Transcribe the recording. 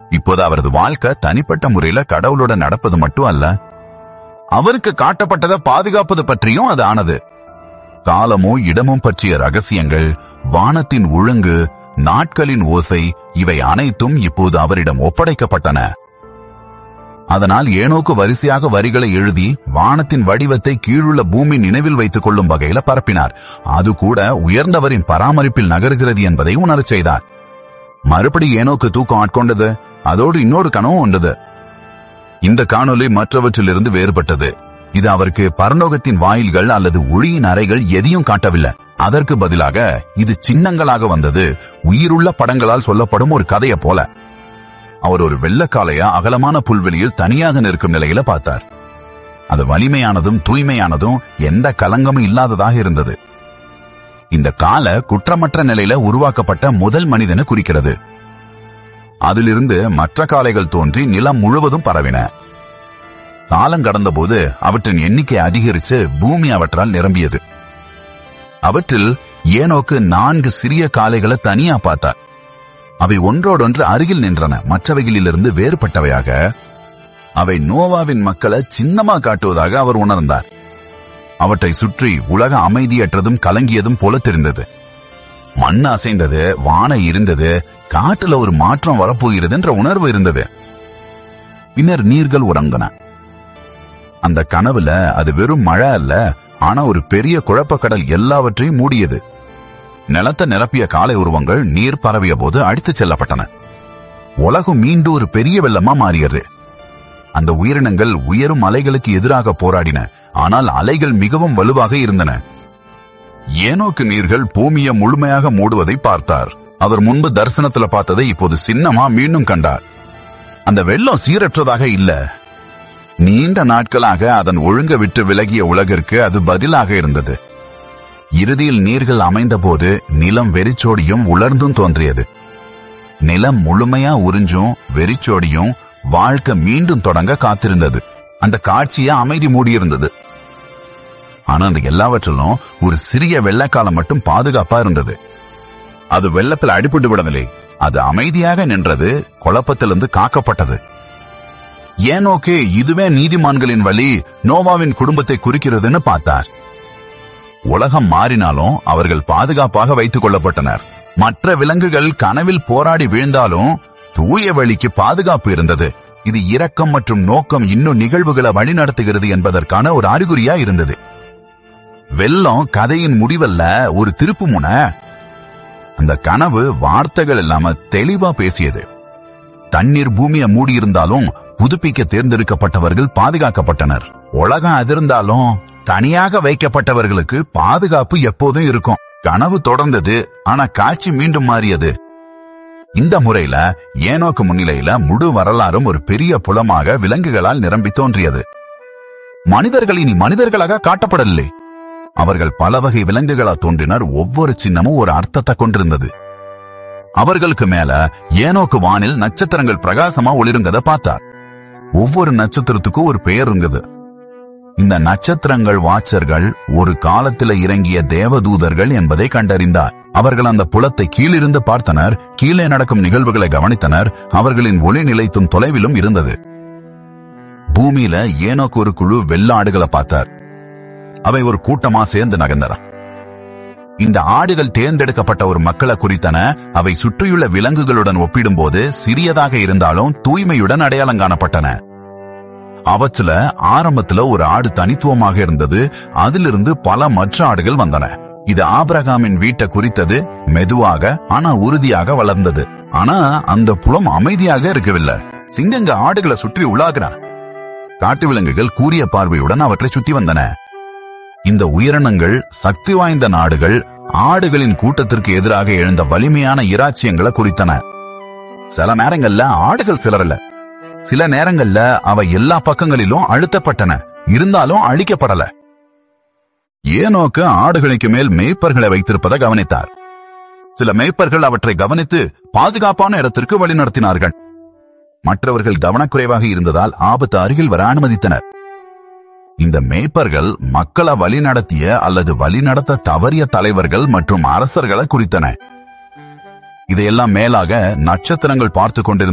இப்போது அவரது வாழ்க்கை தனிப்பட்ட முறையில கடவுளோட நடப்பது மட்டும் அல்ல அவருக்கு காட்டப்பட்டதை பாதுகாப்பது பற்றியும் அது ஆனது காலமும் இடமும் பற்றிய ரகசியங்கள் வானத்தின் ஒழுங்கு நாட்களின் ஓசை இவை அனைத்தும் இப்போது அவரிடம் ஒப்படைக்கப்பட்டன அதனால் ஏனோக்கு வரிசையாக வரிகளை எழுதி வானத்தின் வடிவத்தை கீழுள்ள பூமி நினைவில் வைத்துக் கொள்ளும் வகையில பரப்பினார் அது கூட உயர்ந்தவரின் பராமரிப்பில் நகருகிறது என்பதை உணரச் செய்தார் மறுபடி ஏனோக்கு தூக்கம் ஆட்கொண்டது அதோடு இன்னொரு கனவும் உண்டது இந்த காணொளி மற்றவற்றிலிருந்து வேறுபட்டது இது அவருக்கு பரலோகத்தின் வாயில்கள் அல்லது ஒளியின் அறைகள் எதையும் காட்டவில்லை அதற்கு பதிலாக இது சின்னங்களாக வந்தது உயிருள்ள படங்களால் சொல்லப்படும் ஒரு கதையை போல அவர் ஒரு வெள்ளக்காலையா அகலமான புல்வெளியில் தனியாக நிற்கும் நிலையில பார்த்தார் அது வலிமையானதும் தூய்மையானதும் எந்த கலங்கமும் இல்லாததாக இருந்தது இந்த கால குற்றமற்ற நிலையில உருவாக்கப்பட்ட முதல் மனிதனை குறிக்கிறது அதிலிருந்து மற்ற காளைகள் தோன்றி நிலம் முழுவதும் பரவின காலம் கடந்தபோது அவற்றின் எண்ணிக்கை அதிகரித்து பூமி அவற்றால் நிரம்பியது அவற்றில் ஏனோக்கு நான்கு சிறிய காளைகளை தனியா பார்த்தார் அவை ஒன்றோடொன்று அருகில் நின்றன மற்றவைகளிலிருந்து வேறுபட்டவையாக அவை நோவாவின் மக்களை சின்னமா காட்டுவதாக அவர் உணர்ந்தார் அவற்றை சுற்றி உலக அமைதியற்றதும் கலங்கியதும் போல தெரிந்தது மண் அசைந்தது வானை இருந்தது காட்டுல ஒரு மாற்றம் வரப்போகிறது என்ற உணர்வு இருந்தது பின்னர் நீர்கள் உறங்கின அந்த கனவுல அது வெறும் மழை அல்ல ஆனா ஒரு பெரிய குழப்பக்கடல் எல்லாவற்றையும் மூடியது நிலத்தை நிரப்பிய காலை உருவங்கள் நீர் பரவிய போது அடித்துச் செல்லப்பட்டன உலகம் மீண்டும் ஒரு பெரிய வெள்ளமா மாறியது அந்த உயிரினங்கள் உயரும் அலைகளுக்கு எதிராக போராடின ஆனால் அலைகள் மிகவும் வலுவாக இருந்தன ஏனோக்கு நீர்கள் பூமியை முழுமையாக மூடுவதை பார்த்தார் அவர் முன்பு தரிசனத்துல பார்த்ததை இப்போது சின்னமா மீண்டும் கண்டார் அந்த வெள்ளம் சீரற்றதாக இல்ல நீண்ட நாட்களாக அதன் ஒழுங்க விட்டு விலகிய உலகிற்கு அது பதிலாக இருந்தது இறுதியில் நீர்கள் அமைந்தபோது நிலம் வெறிச்சோடியும் உலர்ந்தும் தோன்றியது நிலம் முழுமையா உறிஞ்சும் வெறிச்சோடியும் வாழ்க்கை மீண்டும் தொடங்க காத்திருந்தது அந்த காட்சிய அமைதி மூடியிருந்தது ஆனா அந்த எல்லாவற்றிலும் ஒரு சிறிய வெள்ளக்காலம் மட்டும் பாதுகாப்பா இருந்தது அது வெள்ளத்தில் அடிபட்டு விடவில்லை அது அமைதியாக நின்றது குழப்பத்திலிருந்து காக்கப்பட்டது ஏனோக்கே இதுவே நீதிமான்களின் வழி நோவாவின் குடும்பத்தை குறிக்கிறதுன்னு பார்த்தார் உலகம் மாறினாலும் அவர்கள் பாதுகாப்பாக வைத்துக் கொள்ளப்பட்டனர் மற்ற விலங்குகள் கனவில் போராடி வீழ்ந்தாலும் தூய வழிக்கு பாதுகாப்பு இருந்தது இது இரக்கம் மற்றும் நோக்கம் இன்னும் நிகழ்வுகளை வழிநடத்துகிறது என்பதற்கான ஒரு அறிகுறியா இருந்தது வெள்ளம் கதையின் முடிவல்ல ஒரு திருப்பு முன அந்த கனவு வார்த்தைகள் இல்லாம தெளிவா பேசியது தண்ணீர் பூமியை மூடியிருந்தாலும் புதுப்பிக்க தேர்ந்தெடுக்கப்பட்டவர்கள் பாதுகாக்கப்பட்டனர் உலகம் அதிர்ந்தாலும் தனியாக வைக்கப்பட்டவர்களுக்கு பாதுகாப்பு எப்போதும் இருக்கும் கனவு தொடர்ந்தது ஆனா காட்சி மீண்டும் மாறியது இந்த முறையில ஏனோக்கு முன்னிலையில முழு வரலாறும் ஒரு பெரிய புலமாக விலங்குகளால் நிரம்பி தோன்றியது மனிதர்கள் இனி மனிதர்களாக காட்டப்படவில்லை அவர்கள் பல வகை விலங்குகளா தோன்றினர் ஒவ்வொரு சின்னமும் ஒரு அர்த்தத்தை கொண்டிருந்தது அவர்களுக்கு மேல ஏனோக்கு வானில் நட்சத்திரங்கள் பிரகாசமா ஒளிருங்கத பார்த்தார் ஒவ்வொரு நட்சத்திரத்துக்கும் ஒரு பெயர் இருந்தது இந்த நட்சத்திரங்கள் வாட்சர்கள் ஒரு காலத்துல இறங்கிய தேவதூதர்கள் என்பதை கண்டறிந்தார் அவர்கள் அந்த புலத்தை கீழிருந்து பார்த்தனர் கீழே நடக்கும் நிகழ்வுகளை கவனித்தனர் அவர்களின் ஒளி நிலைத்தும் தொலைவிலும் இருந்தது பூமியில ஏனோக்கு ஒரு குழு வெள்ள ஆடுகளை பார்த்தார் அவை ஒரு கூட்டமா சேர்ந்து நகர்ந்தன இந்த ஆடுகள் தேர்ந்தெடுக்கப்பட்ட ஒரு மக்களை குறித்தன அவை சுற்றியுள்ள விலங்குகளுடன் ஒப்பிடும்போது சிறியதாக இருந்தாலும் தூய்மையுடன் அடையாளம் காணப்பட்டன அவற்றுல ஆரம்பத்துல ஒரு ஆடு தனித்துவமாக இருந்தது அதிலிருந்து பல மற்ற ஆடுகள் வந்தன இது ஆபிரகாமின் வீட்டை குறித்தது மெதுவாக ஆனா உறுதியாக வளர்ந்தது ஆனா அந்த புலம் அமைதியாக இருக்கவில்லை சிங்கங்க ஆடுகளை சுற்றி உலாகின காட்டு விலங்குகள் கூரிய பார்வையுடன் அவற்றை சுற்றி வந்தன இந்த உயிரினங்கள் சக்தி வாய்ந்த நாடுகள் ஆடுகளின் கூட்டத்திற்கு எதிராக எழுந்த வலிமையான இராச்சியங்களை குறித்தன சில நேரங்கள்ல ஆடுகள் சிலரல சில நேரங்கள்ல அவை எல்லா பக்கங்களிலும் அழுத்தப்பட்டன இருந்தாலும் அழிக்கப்படல ஏனோக்கு ஆடுகளுக்கு மேல் மேய்ப்பர்களை வைத்திருப்பதை கவனித்தார் சில மேய்ப்பர்கள் அவற்றை கவனித்து பாதுகாப்பான இடத்திற்கு வழிநடத்தினார்கள் மற்றவர்கள் கவனக்குறைவாக இருந்ததால் ஆபத்து அருகில் வர அனுமதித்தனர் இந்த மேய்ப்பர்கள் மக்களை வழிநடத்திய அல்லது வழிநடத்த தவறிய தலைவர்கள் மற்றும் அரசர்களை குறித்தன இதையெல்லாம் மேலாக நட்சத்திரங்கள் பார்த்து கொண்டிருந்த